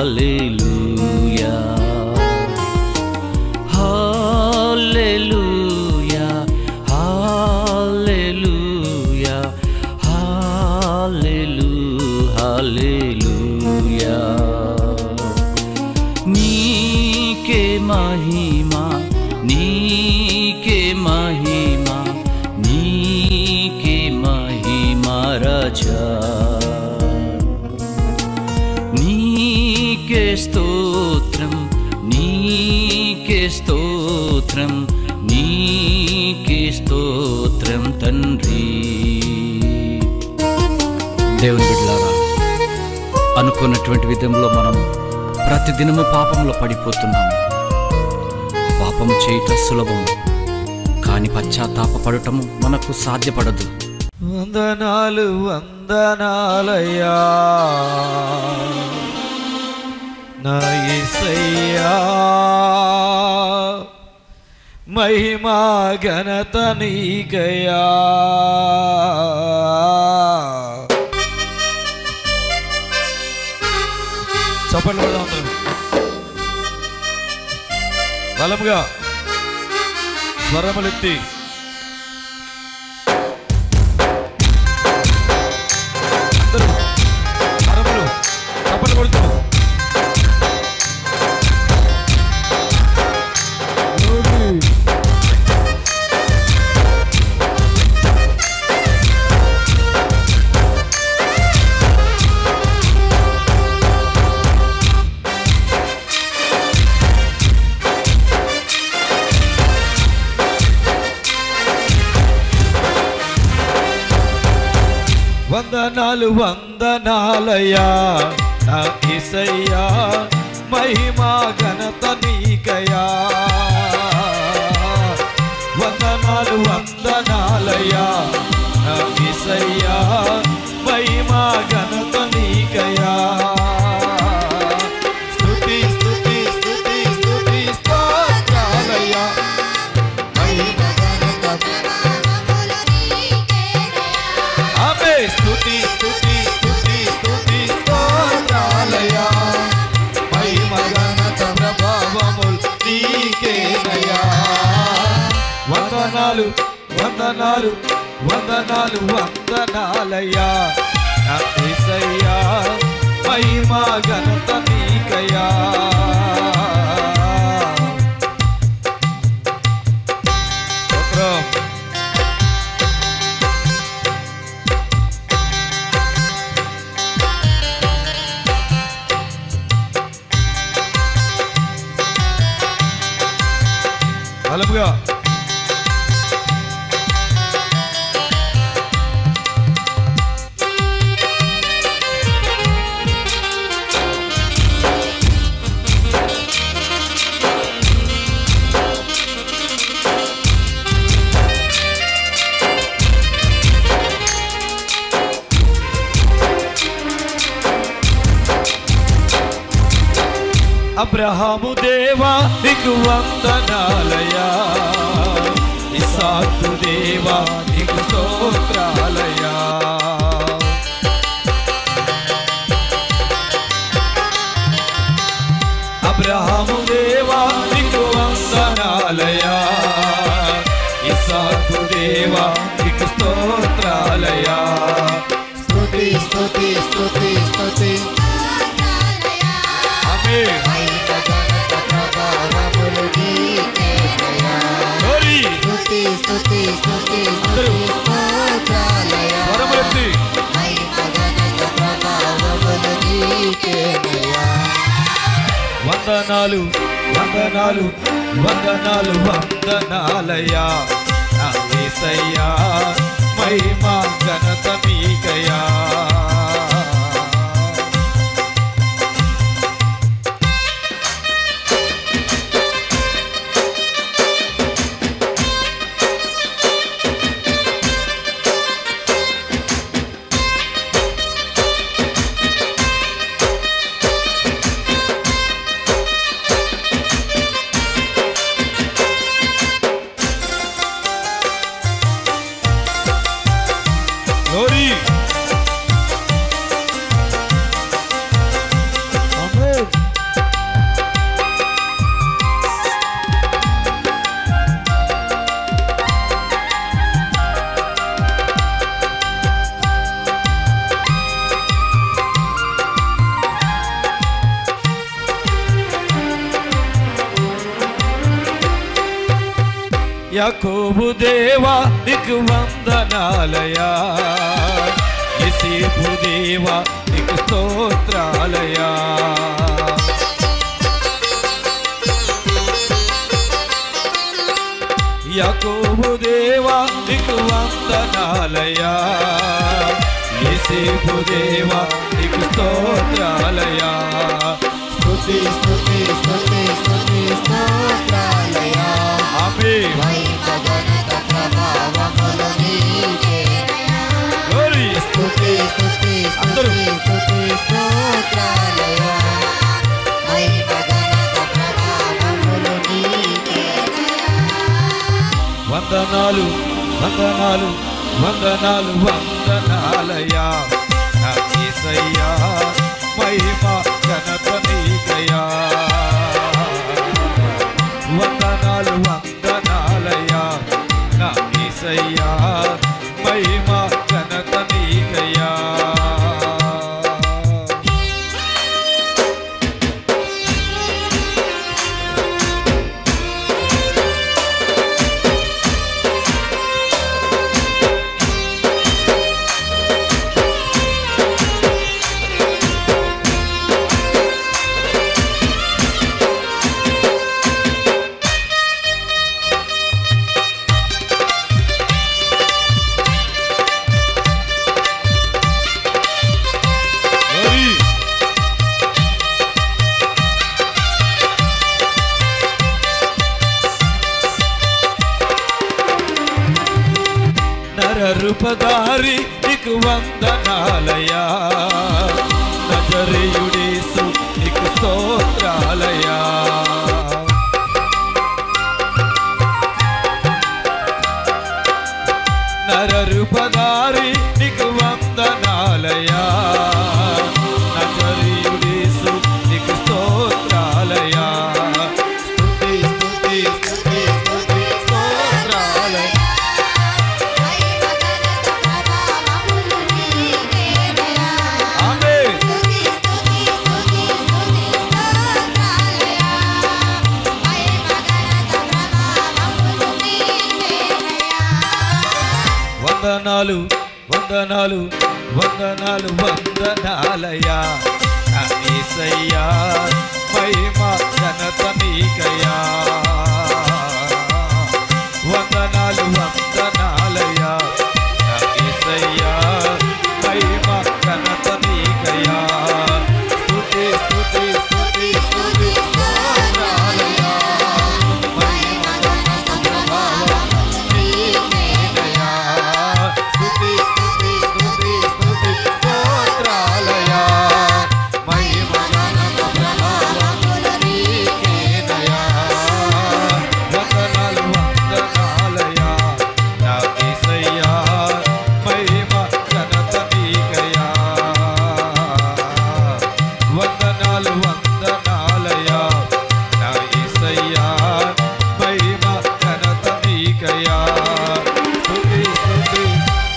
హల్లెలూయా హల్లెలూయా హల్లెలూయా హల్లెలూ హల్లెలూయా నీకే మహిమా నీకే మహిమా నీకే మహిమా రాజా నీకే స్తోత్రం నీకే స్తోత్రం నీకే స్తోత్రం తండ్రి దేవుని బిడ్డలారా అనుకున్నటువంటి విధంలో మనం ప్రతిదినము పాపంలో పడిపోతున్నాము పాపం చేయట సులభం కానీ పశ్చాత్తాపడటము మనకు సాధ్యపడదు వందనాలు వందనాలయ్యా నా యేసయ్యా మహిమా ఘనత నీకయ్యా చప్పట్లు కొడదాం అందరం. బలముగా స్వరములెత్తి అందరూ అరములు చప్పట్లు కొడుతూ వందనాలు వందనాలయ్యా నా ఇసయ్యా మహిమా ఘనత నీకయ్యా వందనాలు వందనాలయ్యా నా ఇసయ్యా మహిమా ఘనత నీకయ్యా స్తుతి స్తుతి స్తుతి స్తుతి స్తోత్రాలయ్యా మహిమ ఆమె స్తుతి స్తుతి స్తుతి స్తుతి స్తోత్రాలయా మహిమ ఘనత ప్రభావముల్ నీకేనయా వందనాలు వందనాలు వందనాలు వందనాలయ్యా నా యేసయ్యా మహిమ ఘనత నీకయ్యా స్తోత్రం బలముగా అబ్రహాము దేవా నీకు వందనాలయా ఇసాకు దేవా నీకు స్తోత్రాలయా అబ్రహాము దేవా నీకు వందనాలయా ఇసాకు దేవా నీకు స్తోత్రాలయా స్తుతి స్తుతి స్తుతి స్తుతి ఆమె మహిమ ఘనత ప్రభావములు నీకేనయ్యా. గోరి స్తుతి స్తుతి స్తుతి అందరూ. స్తుతి స్తోత్రాలయా. స్వరములెత్తి మహిమ ఘనత ప్రభావములు నీకేనయ్యా. వందనాలు వందనాలు వందనాలు వందనాలయ్యా నా యేసయ్యా మహిమ ఘనత మీకయ్యా గ్లోరీ యాకోబు దేవా నీకు వందనాలయా ఇసేపు దేవా నీకు స్తోత్రాలయా యాకోబు దేవా నీకు వందనాలయా ఇసేపు దేవా నీకు స్తోత్రాలయా స్తుతి స్తుతి స్తుతి స్తుతి స్తోత్రాలయా ఆమె మహిమ ఘనత ప్రభావములు నీకేనయా గ్లోరీ స్తుతి స్తుతి అందరూ. స్తుతి స్తుతి స్తోత్రాలయా మహిమ ఘనత ప్రభావములు నీకేనయా వందనాలు వందనాలు వందనాలు వందనాలయా నా యేసయ్యా మహిమ ఘనత నీకయ్యా వందనాలు వందనాలయా నా యేసయ్యా మహిమ ఘనత నీకయ్యా Glory. నరరూపధారి నీకు వందనాలయా నజరేయుడేసు నీకు స్తోత్రాలయా నరరూపధారి నీకు వందనాలయా నజరేయుడేసు నీకు స్తోత్రాలయా స్తుతి స్తుతి స్తుతి స్తుతి స్తోత్రాలయా మహిమ ఘనత ప్రభావములు నీకేనయా ఆమేన్ స్తుతి స్తుతి స్తుతి స్తుతి స్తోత్రాలయా మహిమ ఘనత ప్రభావములు నీకేనయా వందనాలు వందనాలు వందనాలు వందనాలయా నా యేసయ్యా మహిమ ఘనత నీకయ్యా వందనాలు వందనాలయా నా యేసయ్యా మహిమ ఘనత నీకయ్యా స్తుతి స్తుతి స్తుతి స్తుతి స్తోత్రాలయా మహిమ ఘనత ప్రభావములు నీకేనయ్యా. స్తుతి స్తుతి స్తుతి స్తుతి స్తోత్రాలయా మహిమ ఘనత ప్రభావములు నీకేనయ్యా. వందనాలు వందనాలయా నా యేసయ్యా మహిమ ఘనత నీకయ్యా. వందనాలు వందనాలయా నా యేసయ్యా మహిమ ఘనత నీకయ్యా స్తుతి స్తుతి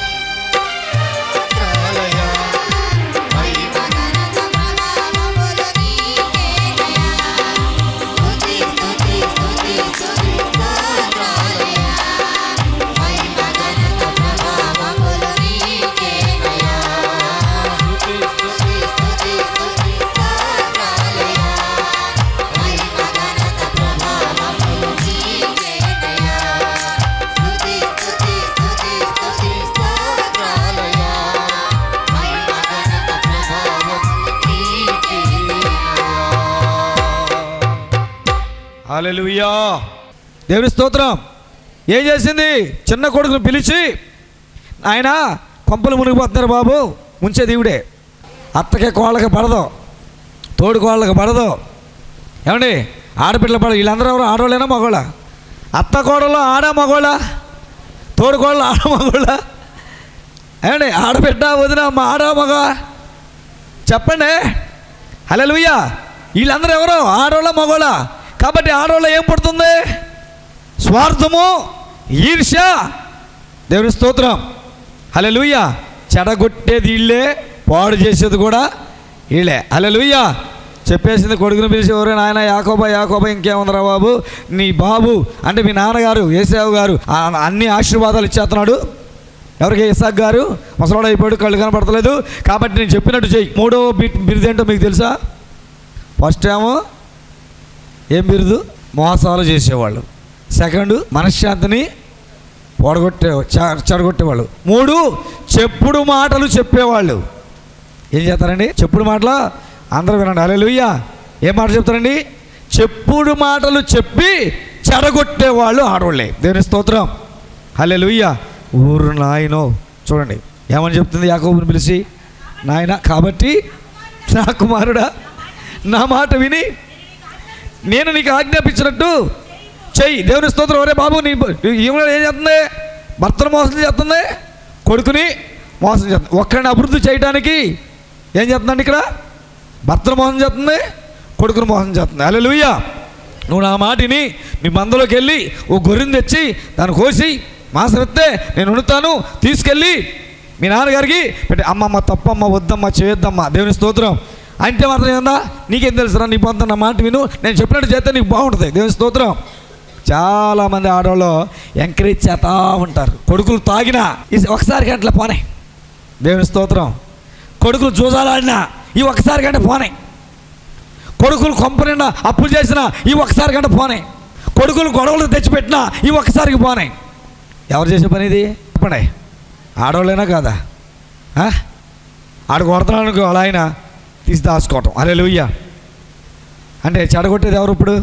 స్తోత్రాలయా మహిమ ఘనత ప్రభావములు నీకేనయా స్తుతి స్తుతి స్తుతి స్తుతి స్తోత్రాలయా మహిమ ఘనత ప్రభావములు నీకేనయా స్తుతి స్తుతి స్తుతి స్తుతి స్తుతి స్తోత్రాలయా మహిమ ఘనత ప్రభావములు నీకేనయా స్తుతి స్తుతి స్తుతి స్తుతి స్తోత్రాలయా మహిమ ఘనత ప్రభావములు నీకేనయా హల్లెలూయా దేవుని స్తోత్రం ఏం చేసింది చిన్న కొడుకును పిలిచి ఆయన కొంపలు మునిగిపోతున్నారు బాబు ముంచే దేవుడే అత్తకి కోళ్ళకి పడదు తోడు కోళ్ళకి పడదు ఏమండి ఆడపిల్ల పడదు వీళ్ళందరూ ఎవరు ఆడవాళ్ళేనా మగవాళ్ళ అత్త కోడలో ఆడ మగవాళ్ళ తోడు కోళ్ళు ఆడ మగవాళ్ళ ఏమండి ఆడబిడ్డ వదిన మా ఆడ మగ చెప్పండి హల్లెలూయా వీళ్ళందరూ ఎవరు ఆడవాళ్ళ మగవాళ్ళ కాబట్టి ఆడవాళ్ళ ఏం పుడుతుంది స్వార్థము ఈర్ష్య దేవుని స్తోత్రం హల్లెలూయా చెడగొట్టేది వీళ్ళే పాడు చేసేది కూడా వీళ్ళే హల్లెలూయా చెప్పేసింది కొడుకుని పిలిచి ఎవరు నాయన యాకోబా యాకోబా ఇంకేముందిరా బాబు నీ బాబు అంటే మీ నాన్నగారు ఏసావు గారు ఆ అన్ని ఆశీర్వాదాలు ఇచ్చేస్తున్నాడు ఎవరికి ఇసాక్ గారు ముసలాడు అయిపోయాడు కళ్ళు కనపడతలేదు కాబట్టి నేను చెప్పినట్టు చెయ్యి మూడో బిట్ బిరుదేంటో మీకు తెలుసా ఫస్ట్ ఏమో ఏం బిరుదు మోసాలు చేసేవాళ్ళు సెకండ్ మనశ్శాంతిని పొడగొట్టే చె- చెడగొట్టేవాళ్ళు మూడు చెప్పుడు మాటలు చెప్పేవాళ్ళు ఏం చేస్తారండి చెప్పుడు మాటలు అందరూ వినండి అలెలుయ్యా ఏం మాట చెప్తారండి చెప్పుడు మాటలు చెప్పి చెడగొట్టేవాళ్ళు ఆడవాళ్ళే దేవుని స్తోత్రం హల్లెలూయా ఊరు నాయనో చూడండి ఏమని చెప్తుంది యాకోబుని పిలిచి నాయన కాబట్టి నా కుమారుడా నా మాట విని నేను నీకు ఆజ్ఞాపించినట్టు చెయ్యి దేవుని స్తోత్రం ఒరే బాబు నీ ఈమె ఏం చేస్తుంది భర్తను మోసం చేస్తుంది కొడుకుని మోసం చేస్తుంది ఒక్కడిని అభివృద్ధి చేయడానికి ఏం చేస్తుందండి ఇక్కడ భర్తను మోసం చేస్తుంది కొడుకును మోసం చేస్తుంది అలా నువ్వు నా మాటిని మీ మందలోకి వెళ్ళి ఓ గొర్రెని తెచ్చి దాన్ని కోసి మాంసం ఎత్తే నేను వండుతాను తీసుకెళ్ళి మీ నాన్నగారికి పెట్టి అమ్మమ్మ తప్పమ్మ వద్దమ్మ చేయొద్దమ్మ దేవుని స్తోత్రం అంటే మాత్రం ఏందా నీకేం తెలుసురా నీ పొంత నా మాట విను నేను చెప్పినట్టు చేస్తే నీకు బాగుంటుంది దేవుని స్తోత్రం చాలామంది ఆడవాళ్ళు ఎంకరేజ్ చేస్తూ ఉంటారు కొడుకులు తాగినా ఈ ఒకసారి గంటల పోనే దేవుని స్తోత్రం కొడుకులు జూజాలాడినా ఈ ఒకసారి గంట పోనే కొడుకులు కొంప నిండా అప్పులు చేసినా ఈ ఒకసారి గంట పోనే కొడుకులు గొడవలు తెచ్చిపెట్టినా ఈ ఒక్కసారికి పోనే ఎవరు చేసే పని ఇది చెప్పండి ఆడవాళ్ళైనా కాదా ఆ? ఆడు కొడుతున్నాడు అనుకో అలా ఆయన తీసి దాచుకోవటం అరే లూయ్య అంటే చెడగొట్టేది ఎవరు ఇప్పుడు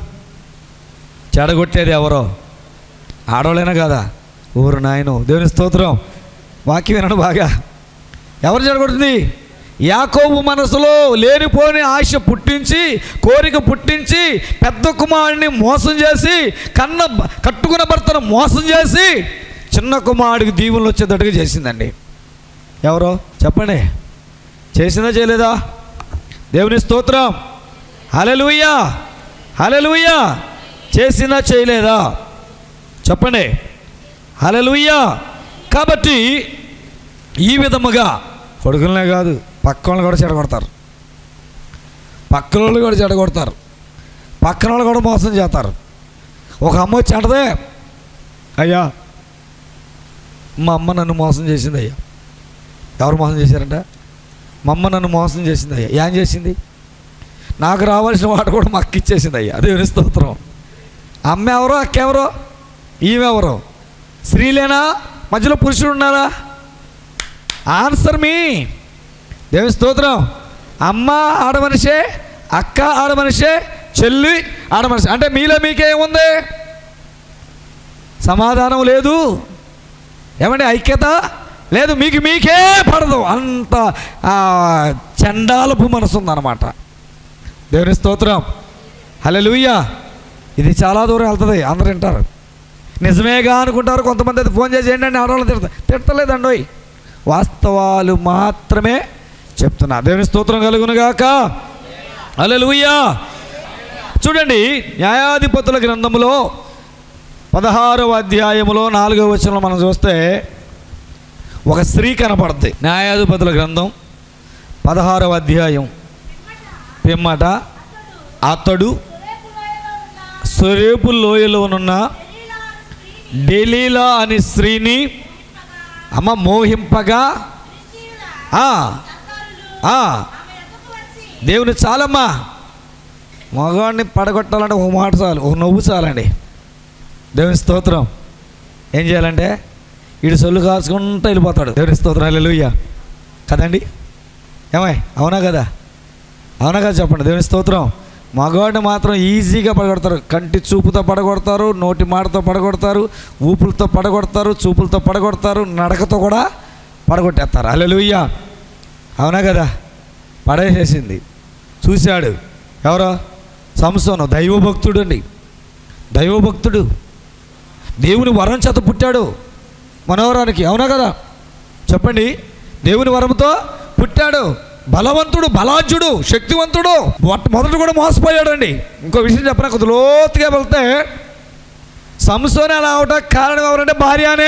చెడగొట్టేది ఎవరో ఆడవాళ్ళైనా కాదా ఊరు నాయను దేవుని స్తోత్రం వాక్యం వినడు బాగా ఎవరు చెడగొడుతుంది యాకోబు మనసులో లేనిపోని ఆశ పుట్టించి కోరిక పుట్టించి పెద్ద కుమారుడిని మోసం చేసి కన్న కట్టుకున్న భర్తను మోసం చేసి చిన్న కుమారుడికి దీవులు వచ్చేటట్టుగా చేసిందండి ఎవరో చెప్పండి చేసిందా చేయలేదా దేవుని స్తోత్రం హలలుయ్యా హలలుయ్యా చేసిందా చేయలేదా చెప్పండి హలలుయ్యా కాబట్టి ఈ విధముగా కొడుకులనే కాదు పక్క వాళ్ళు కూడా చెడగొడతారు పక్కన వాళ్ళు కూడా చెడగొడతారు పక్కన వాళ్ళు కూడా మోసం చేస్తారు ఒక అమ్మ వచ్చి అంటదే అయ్యా మా అమ్మ నన్ను మోసం చేసింది అయ్యా ఎవరు మోసం చేశారంట మా అమ్మ నన్ను మోసం చేసింది అయ్యా ఏం చేసింది నాకు రావాల్సిన వాటి కూడా మా అక్క ఇచ్చేసింది అయ్యా అదే స్తోత్రం అమ్మ ఎవరో అక్క ఎవరో ఈమెవరో స్త్రీలేనా మధ్యలో పురుషుడు ఉన్నారా ఆన్సర్ మీ దేవుని స్తోత్రం అమ్మ ఆడమనిషే అక్క ఆడమనిషే చెల్లి ఆడమనిషి అంటే మీలో మీకేముంది సమాధానం లేదు ఏమంటే ఐక్యత లేదు మీకు మీకే పడదు అంత ఆ, చండాలపు మనసు ఉందన్నమాట దేవుని స్తోత్రం హల్లెలూయా ఇది చాలా దూరం వెళ్తుంది అందరు వింటారు నిజమేగా అనుకుంటారు కొంతమంది అయితే ఫోన్ చేసి ఏంటంటే ఆడవాళ్ళు తిడతా తిడతలేదండోయ్ వాస్తవాలు మాత్రమే చెప్తున్నా దేవుని స్తోత్రం కలుగునుగాక హల్లెలూయా చూడండి న్యాయాధిపతుల గ్రంథములో పదహారవ అధ్యాయములో నాలుగవ వచనంలో మనం చూస్తే ఒక స్త్రీ కనపడుద్ది న్యాయాధిపతుల గ్రంథం పదహారవ అధ్యాయం పిమ్మట అతడు సురేపు లోయలోనున్న డెలీలా అనే స్త్రీని అమ్మ మోహింపగా ఆ, ఆ, దేవుని చాలమ్మా మగవాడిని పడగొట్టాలంటే ఒక మాట చాలు ఒక నవ్వు చాలండి దేవుని స్తోత్రం ఏం చేయాలంటే వీడు సొల్లు కాచుకుంటూ వెళ్ళిపోతాడు దేవుని స్తోత్రం హల్లెలూయా కదండి ఏమై అవునా కదా అవునా కదా చెప్పండి దేవుని స్తోత్రం మగవాడిని మాత్రం ఈజీగా పడగొడతారు కంటి చూపుతో పడగొడతారు నోటి మాటతో పడగొడతారు ఊపులతో పడగొడతారు చూపులతో పడగొడతారు నడకతో కూడా పడగొట్టేస్తారు హల్లెలూయా అవునా కదా పడేసేసింది చూశాడు ఎవరో సంసోను దైవభక్తుడు అండి దైవభక్తుడు దేవుని వరం చేత పుట్టాడు మనోహరానికి అవునా కదా చెప్పండి దేవుని వరంతో పుట్టాడు బలవంతుడు బలాజ్యుడు శక్తివంతుడు మొట్ట- మొదట కూడా మోసపోయాడండి ఇంకో విషయం చెప్పిన కొద్ది లోతుగా వెళ్తే సంసోని అలా అవటానికి కారణం ఎవరంటే భార్యనే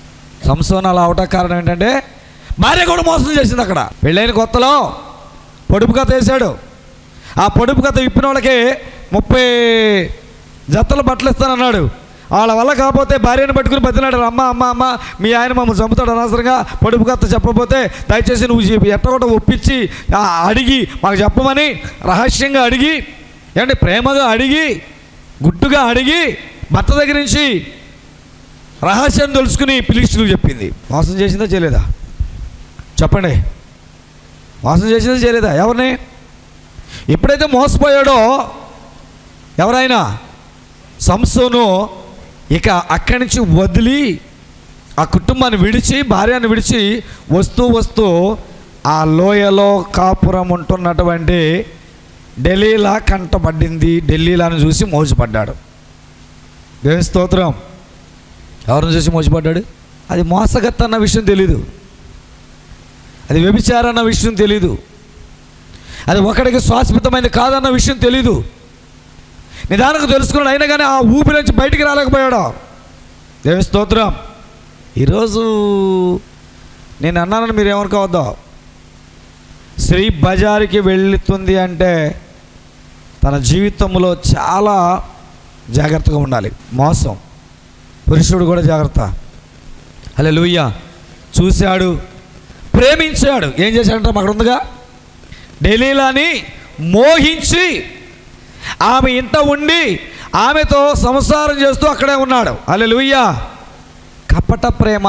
సంసోన్ అలా అవటానికి కారణం ఏంటంటే భార్య కూడా మోసం చేసింది అక్కడ పెళ్ళైన కొత్తలో పొడుపు కథ వేశాడు ఆ పొడుపు కథ ఇప్పిన వాళ్ళకి ముప్పై జతల బట్టలు ఇస్తానన్నాడు వాళ్ళ వల్ల కాకపోతే భార్యను పట్టుకుని బతినాడు అమ్మ అమ్మ అమ్మ మీ ఆయన మమ్మల్ని చంపుతాడు అనవసరంగా పొడుపు కథ చెప్పకపోతే దయచేసి నువ్వు చెప్పి ఎట్టగొట్ట ఒప్పించి ఆ, అడిగి మాకు చెప్పమని రహస్యంగా అడిగి ఏమంటే ప్రేమగా అడిగి గుట్టుగా అడిగి భర్త దగ్గర నుంచి రహస్యం తెలుసుకుని పిలిస్తులు చెప్పింది మోసం చేసిందా చేయలేదా చెప్పండి మోసం చేసిందా చేయలేదా ఎవరిని ఎప్పుడైతే మోసపోయాడో ఎవరైనా సంసోను ఇక అక్కడి నుంచి వదిలి ఆ కుటుంబాన్ని విడిచి భార్యను విడిచి వస్తూ వస్తూ ఆ లోయలో కాపురం ఉంటున్నటువంటి ఢిల్లీలా కంటపడ్డింది ఢిల్లీలాను చూసి మోసపడ్డాడు దేవుని స్తోత్రం ఎవరిని చూసి మోసపడ్డాడు అది మోసగత్త అన్న విషయం తెలీదు అది వ్యభిచారం అన్న విషయం తెలీదు అది ఒకడికి శాశ్వతమైనది కాదన్న విషయం తెలీదు నిదానికి తెలుసుకున్నాడు అయినా కానీ ఆ ఊపిరి నుంచి బయటికి రాలేకపోయాడు దేవి స్తోత్రం ఈరోజు నేను అన్నానని మీరు ఏమనుకోవద్దు శ్రీ బజార్కి వెళ్తుంది అంటే తన జీవితంలో చాలా జాగ్రత్తగా ఉండాలి మోసం పురుషుడు కూడా జాగ్రత్త హలో లూయ్య చూశాడు ప్రేమించాడు ఏం చేశాడంటే అక్కడ ఉందిగా ఢిల్లీలాని మోహించి ఆమె ఇంట ఉండి ఆమెతో సంసారం చేస్తూ అక్కడే ఉన్నాడు అలే కపట ప్రేమ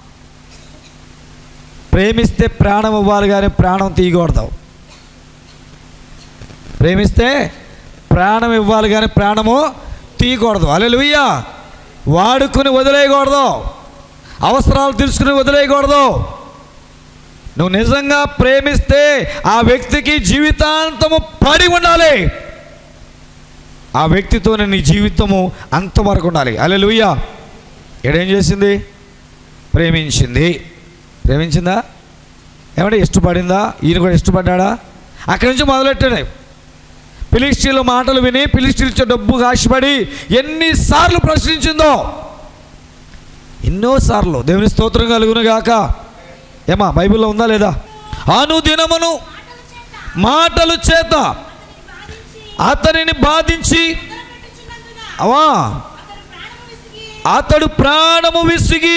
ప్రేమిస్తే ప్రాణం ఇవ్వాలి కానీ ప్రాణం తీయకూడదు ప్రేమిస్తే ప్రాణం ఇవ్వాలి కానీ ప్రాణము తీయకూడదు అలెలుయ్య వాడుకుని వదిలేయకూడదు అవసరాలు తెలుసుకుని వదిలేయకూడదు నువ్వు నిజంగా ప్రేమిస్తే ఆ వ్యక్తికి జీవితాంతము పడి ఉండాలి ఆ వ్యక్తితోనే నీ జీవితము అంతవరకు ఉండాలి అలెలుయ్య ఏడేం చేసింది ప్రేమించింది ప్రేమించిందా ఏమంటే ఇష్టపడిందా ఈయన కూడా ఇష్టపడ్డా అక్కడి నుంచి మొదలెట్టాడు పిలిస్టీల మాటలు విని పిలిస్టీలతో డబ్బు ఆశపడి ఎన్నిసార్లు ప్రశ్నించిందో ఎన్నోసార్లు దేవుని స్తోత్రం కలుగును గాక ఏమా బైబిల్లో ఉందా లేదా అనుదినమును మాటలు చేత అతనిని బాధించి అవా అతడు ప్రాణము విసిగి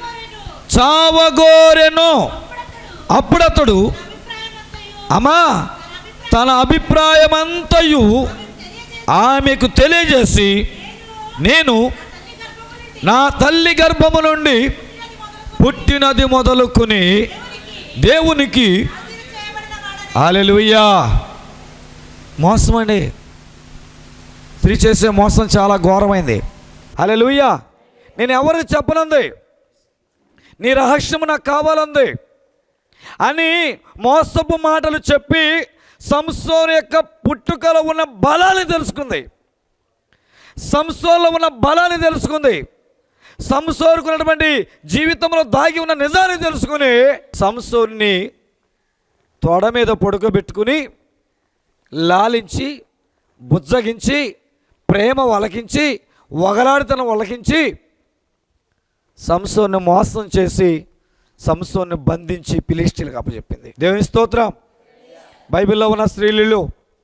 చావగోరెను అప్పుడతడు అమ్మా తన అభిప్రాయమంతయు ఆమెకు తెలియజేసి నేను నా తల్లి గర్భము నుండి పుట్టినది మొదలుకొని దేవునికి ఆలెలుయ్యా మోసం అండి స్త్రీ చేసే మోసం చాలా ఘోరమైంది అలెలుయ్యా నేను ఎవరికి చెప్పనుంది నీ రహస్యము నాకు కావాలంది అని మోసపు మాటలు చెప్పి సంసోన్ యొక్క పుట్టుకలో ఉన్న బలాన్ని తెలుసుకుంది సంసోన్లో ఉన్న బలాన్ని తెలుసుకుంది సంసోరుకున్నటువంటి జీవితంలో దాగి ఉన్న నిజాన్ని తెలుసుకుని సంసోన్ని తొడ మీద పడుకోబెట్టుకుని లాలించి బుజ్జగించి ప్రేమ వలకించి వగలాడితనం వలకించి సంసోన్ని మోసం చేసి సంసోన్ని బంధించి పిలిస్టీలకు అప్పచెప్పింది దేవుని స్తోత్రం బైబిల్లో ఉన్న స్త్రీలు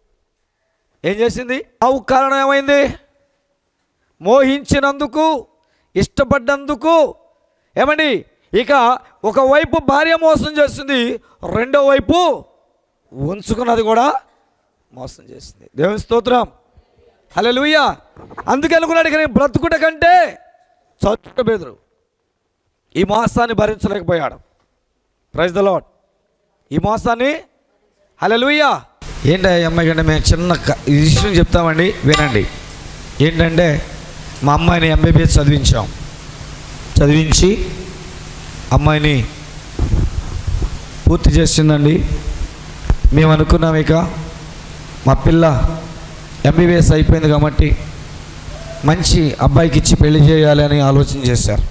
ఏం చేసింది అవు కారణం ఏమైంది మోహించినందుకు ఇష్టపడ్డందుకు ఏమండి ఇక ఒకవైపు భార్య మోసం చేస్తుంది రెండో వైపు ఉంచుకున్నది కూడా మోసం చేసింది దేవుని స్తోత్రం హలో లూయ అందుకే అనుకున్నాడు ఇక నేను బ్రతుకుట కంటే చచ్చుట బెదురు ఈ మోసాన్ని భరించలేకపోయాడు ప్రైజ్ ద లాడ్ ఈ మోసాన్ని హలో లూయ ఏంటి అమ్మాయి కంటే మేము చిన్న క- ఈ విషయం చెప్తామండి వినండి ఏంటంటే మా అమ్మాయిని ఎంబీబీఎస్ చదివించాం చదివించి అమ్మాయిని పూర్తి చేసిందండి మేము అనుకున్నాం ఇక మా పిల్ల ఎంబీబీఎస్ అయిపోయింది కాబట్టి మంచి అబ్బాయికి ఇచ్చి పెళ్లి చేయాలి అని ఆలోచన చేశారు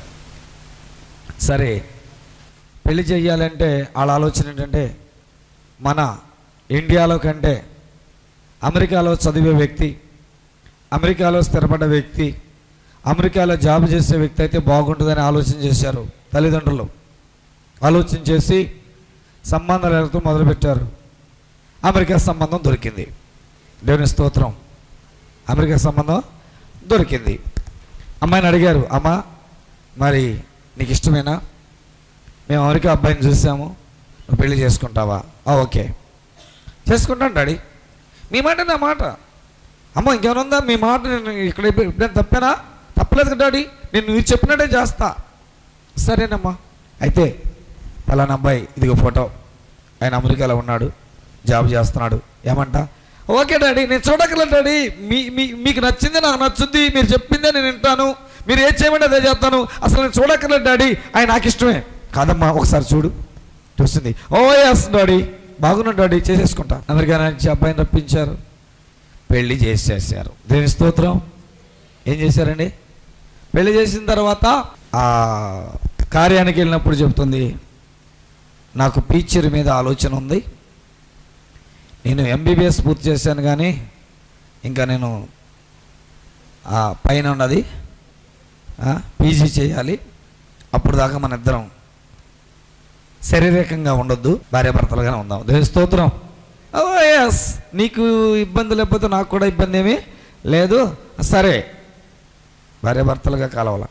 సరే పెళ్లి చేయాలంటే వాళ్ళ ఆలోచన ఏంటంటే మన ఇండియాలో కంటే అమెరికాలో చదివే వ్యక్తి అమెరికాలో స్థిరపడ్డ వ్యక్తి అమెరికాలో జాబ్ చేసే వ్యక్తి అయితే బాగుంటుందని ఆలోచన చేశారు తల్లిదండ్రులు ఆలోచన చేసి సంబంధాలు ఎదుగుతూ మొదలుపెట్టారు అమెరికా సంబంధం దొరికింది దేవుని స్తోత్రం అమెరికా సంబంధం దొరికింది అమ్మాయిని అడిగారు అమ్మ మరి నీకు ఇష్టమేనా మేము అమెరికా అబ్బాయిని చూసాము నువ్వు పెళ్లి చేసుకుంటావా "ఆ, ఓకే చేసుకుంటాను డాడీ మీ మాట నా మాట అమ్మ ఇంకేమైనా ఉందా మీ మాట నేను ఇక్కడ ఇప్పుడు తప్పేనా తప్పలేదు కదా డాడీ నేను మీరు చెప్పినట్టే చేస్తా సరేనమ్మా అయితే పలానా అబ్బాయి ఇదిగో ఫోటో ఆయన అమెరికాలో ఉన్నాడు జాబ్ చేస్తున్నాడు ఏమంట ఓకే డాడీ నేను చూడగలను డాడీ మీ మీ మీకు నచ్చింది నాకు నచ్చుద్ది మీరు చెప్పిందే నేను వింటాను మీరు ఏం చేయమంటే అదే చేస్తాను అసలు నేను చూడక్కర్లేదు డాడీ ఆయన నాకు ఇష్టమే కాదమ్మా ఒకసారి చూడు చూస్తుంది ఓ ఎస్ డాడీ బాగున్నాడు డాడీ చేసేసుకుంటా అమెరికా నుంచి అబ్బాయిని రప్పించారు పెళ్లి చేసేసారు దేని స్తోత్రం ఏం చేశారండి పెళ్లి చేసిన తర్వాత ఆ కార్యానికి వెళ్ళినప్పుడు చెప్తుంది నాకు టీచర్ మీద ఆలోచన ఉంది నేను ఎంబీబీఎస్ పూర్తి చేశాను కానీ ఇంకా నేను ఆ పైన ఉన్నది పీజీ చేయాలి అప్పుడు దాకా మన ఇద్దరం శారీరకంగా ఉండొద్దు భార్యాభర్తలుగానే ఉందాం దేని స్తోత్రం ఓ ఎస్ నీకు ఇబ్బంది లేకపోతే నాకు కూడా ఇబ్బంది ఏమీ లేదు సరే భార్యాభర్తలుగా కలవాల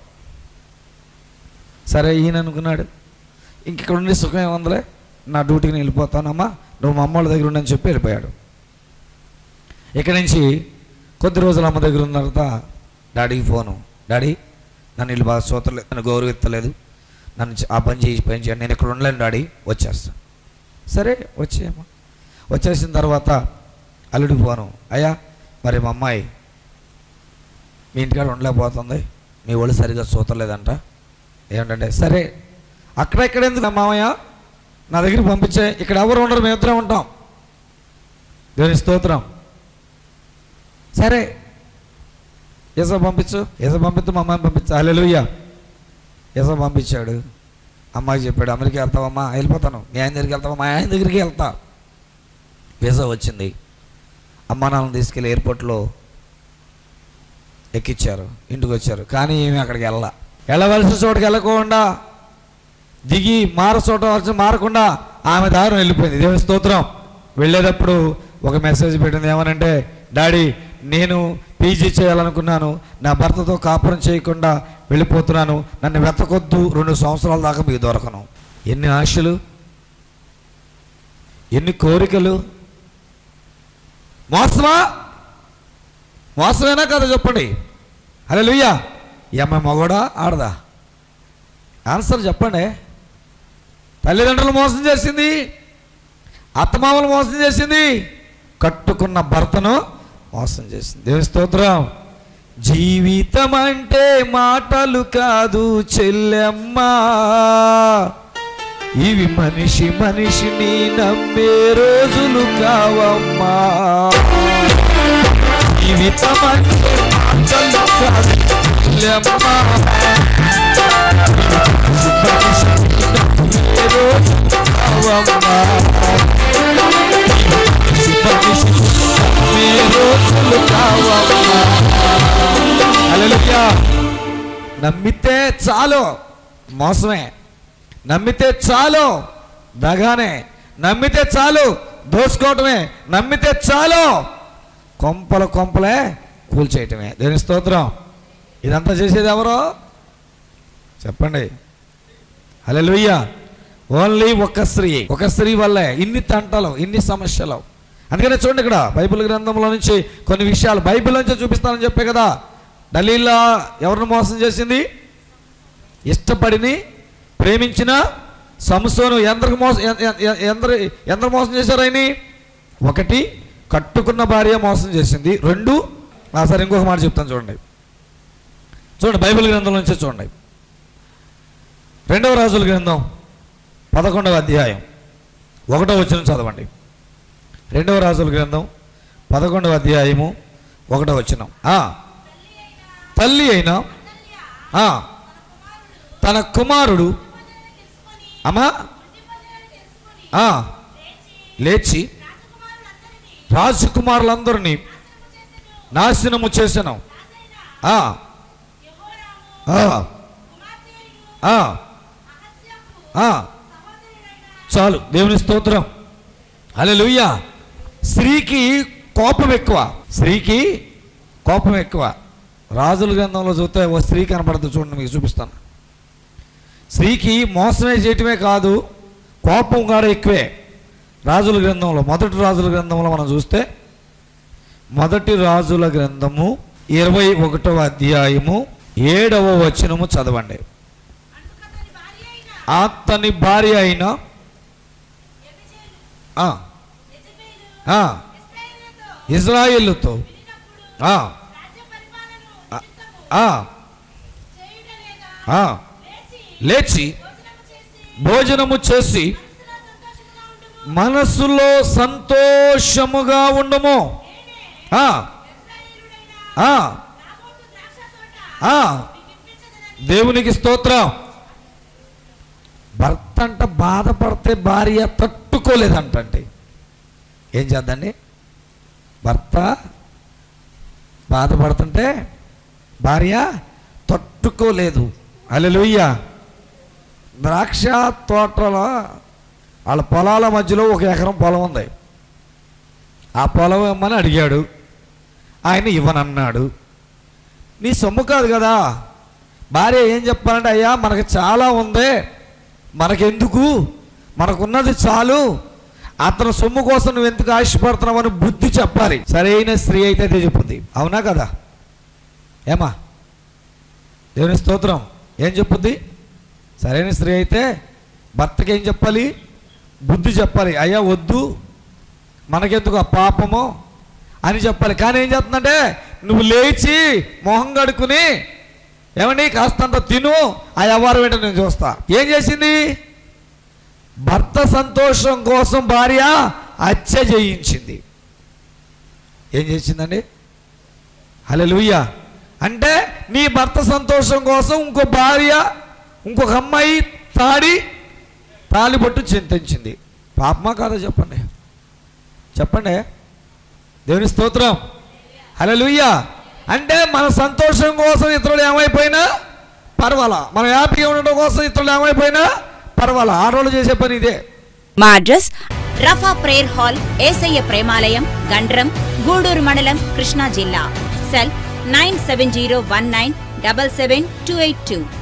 సరే ఈయన అనుకున్నాడు ఇంక ఇక్కడ ఉండి సుఖం ఏముందిలే నా డ్యూటీకి నేను వెళ్ళిపోతానమ్మా నువ్వు మా అమ్మోళ్ళ దగ్గర ఉండని చెప్పి వెళ్ళిపోయాడు ఇక్కడి నుంచి కొద్ది రోజులు అమ్మ దగ్గర ఉన్న తర్వాత డాడీకి ఫోను డాడీ నన్ను వీళ్ళు బాగా చూతలేదు నన్ను గౌరవిత్తలేదు నన్ను చ- ఆ పని చేయి ఈ పని చేయండి నేను ఇక్కడ ఉండలేను డాడీ వచ్చేస్తా సరే వచ్చేయమ్మా వచ్చేసిన తర్వాత అల్లుడికి ఫోను అయ్యా మరి మా అమ్మాయి మీ ఇంటికాడ ఉండలేకపోతుంది మీ ఒళ్ళు సరిగా చూతలేదంట ఏమిటంటే సరే అక్కడెక్కడ ఎందుకు మామయ్య నా దగ్గరికి పంపించే ఇక్కడ ఎవరు ఉండరు మేము ఇద్దరం ఉంటాం దేవుని స్తోత్రం సరే ఏసో పంపించు ఏసో పంపించు మా అమ్మాయిని పంపించు అల్లెలుయ్య ఏసో పంపించాడు అమ్మాయికి చెప్పాడు అమెరికా వెళ్తావమ్మా వెళ్ళిపోతాను మీ ఆయన దగ్గరికి వెళ్తావా మా ఆయన దగ్గరికి వెళ్తా వీసా వచ్చింది అమ్మా నాన్నని తీసుకెళ్ళి ఎయిర్పోర్ట్లో ఎక్కిచ్చారు ఇంటికి వచ్చారు కానీ ఏమి అక్కడికి వెళ్ళా వెళ్ళవలసిన చోటుకి వెళ్ళకుండా దిగి మార చోట వలసి మారకుండా ఆమె దారం వెళ్ళిపోయింది దేవుని స్తోత్రం వెళ్ళేటప్పుడు ఒక మెసేజ్ పెట్టింది ఏమనంటే డాడీ నేను పీజీ చేయాలనుకున్నాను నా భర్తతో కాపురం చేయకుండా వెళ్ళిపోతున్నాను నన్ను వెతకొద్దు రెండు సంవత్సరాల దాకా మీకు దొరకను ఎన్ని ఆశలు ఎన్ని కోరికలు మోసమా మోసమేనా కదా చెప్పండి అరే లుయ్యా ఈ అమ్మాయి మగోడా ఆడదా ఆన్సర్ చెప్పండి తల్లిదండ్రులు మోసం చేసింది అత్తమామలు మోసం చేసింది కట్టుకున్న భర్తను మోసం చేసింది దేవి స్తోత్రం జీవితం అంటే మాటలు కాదు చెల్లెమ్మా ఇవి మనిషి మనిషిని నమ్మే రోజులు కావమ్మా జీవితం అంటే మాటలు కాదు చెల్లెమ్మా నమ్మితే చాలు మోసమే నమ్మితే చాలు దగానే నమ్మితే చాలు దోసుకోవటమే నమ్మితే చాలు కొంపల కొంపలే కూల్చేయటమే దేని స్తోత్రం ఇదంతా చేసేది ఎవరో చెప్పండి హల్లెలూయా ఓన్లీ ఒక స్త్రీ ఒక స్త్రీ వల్లే ఇన్ని తంటలు ఇన్ని సమస్యలు అందుకనే చూడండి ఇక్కడ బైబిల్ గ్రంథంలో నుంచి కొన్ని విషయాలు బైబిల్ నుంచే చూపిస్తానని చెప్పే కదా డలీలా ఎవరిని మోసం చేసింది ఇష్టపడిని ప్రేమించిన సంసోను ఎందరికి మోసం ఎ- ఎ- ఎ- ఎందరు ఎందరు మోసం చేశారు ఆయన్ని ఒకటి కట్టుకున్న భార్య మోసం చేసింది రెండు ఆ సరే ఇంకొక మాట చెప్తాను చూడండి చూడండి బైబిల్ గ్రంథం నుంచే చూడండి రెండవ రాజుల గ్రంథం పదకొండవ అధ్యాయం ఒకటో వచ్చిన చదవండి రెండవ రాజుల గ్రంథం పదకొండవ అధ్యాయము ఒకటో వచ్చిన తల్లి అయిన ఆ, తన కుమారుడు అమ్మా ఆ, లేచి రాజకుమారులందరినీ నాశనము చేసాను ఆ, ఆ, ఆ, ఆ. చాలు దేవుని స్తోత్రం అలెలుయ్యా స్త్రీకి కోపం ఎక్కువ స్త్రీకి కోపం ఎక్కువ రాజుల గ్రంథంలో చూస్తే ఓ స్త్రీ కనపడుతుంది చూడండి మీకు చూపిస్తాను స్త్రీకి మోసమే చేయటమే కాదు కోపం కూడా ఎక్కువే రాజుల గ్రంథంలో మొదటి రాజుల గ్రంథంలో మనం చూస్తే మొదటి రాజుల గ్రంథము ఇరవై ఒకటవ అధ్యాయము ఏడవ వచనము చదవండి అతని భార్య అయిన ఆ, ఆ, ఇజ్రాయేలుతో ఆ, ఆ, ఆ, లేచి భోజనము చేసి మనసులో సంతోషముగా ఉండము ఆ, ఆ, ఆ, దేవునికి స్తోత్రం భర్త అంట బాధపడితే భార్య తట్టుకోలేదంటండి ఏం చేద్దండి భర్త బాధపడుతుంటే భార్య తట్టుకోలేదు అల్లెలుయ్య ద్రాక్ష తోటలో వాళ్ళ పొలాల మధ్యలో ఒక ఎకరం పొలం ఉంది ఆ పొలం ఇమ్మని అడిగాడు ఆయన ఇవ్వనన్నాడు నీ సొమ్ము కాదు కదా భార్య ఏం చెప్పాలంటే అయ్యా మనకు చాలా ఉంది మనకెందుకు మనకున్నది చాలు అతను సొమ్ము కోసం నువ్వు ఎందుకు ఆశపడుతున్నావు అని బుద్ధి చెప్పాలి సరైన స్త్రీ అయితే అదే చెప్పుద్ది అవునా కదా ఏమా దేవుని స్తోత్రం ఏం చెప్పుద్ది సరైన స్త్రీ అయితే భర్తకి ఏం చెప్పాలి బుద్ధి చెప్పాలి అయ్యా వద్దు మనకెందుకు ఆ పాపము అని చెప్పాలి కానీ ఏం చెప్తుందంటే నువ్వు లేచి మొహం కడుక్కుని ఏమండి కాస్తంత తిను ఆ వ్యవహారం ఏంటో నేను చూస్తా ఏం చేసింది భర్త సంతోషం కోసం భార్య హత్య చేయించింది ఏం చేసిందండి హల్లెలూయా అంటే నీ భర్త సంతోషం కోసం ఇంకో భార్య ఇంకొక అమ్మాయి తాడి తాలిబొట్టు చింతించింది పాపమా కాదా చెప్పండి చెప్పండి దేవుని స్తోత్రం హల్లెలూయా అంటే మన సంతోషం కోసం ఇతరులు ఏమైపోయినా పర్వాలా మనం హ్యాపీగా ఉండడం కోసం ఇతరులు ఏమైపోయినా పర్వాలా ఆడవాళ్ళు చేసే పని ఇదే మా address Rapha prayer hall Yesayya Premalayam Gandram Guduru మండలం కృష్ణా జిల్లా cell nine seven zero one nine double seven two eight two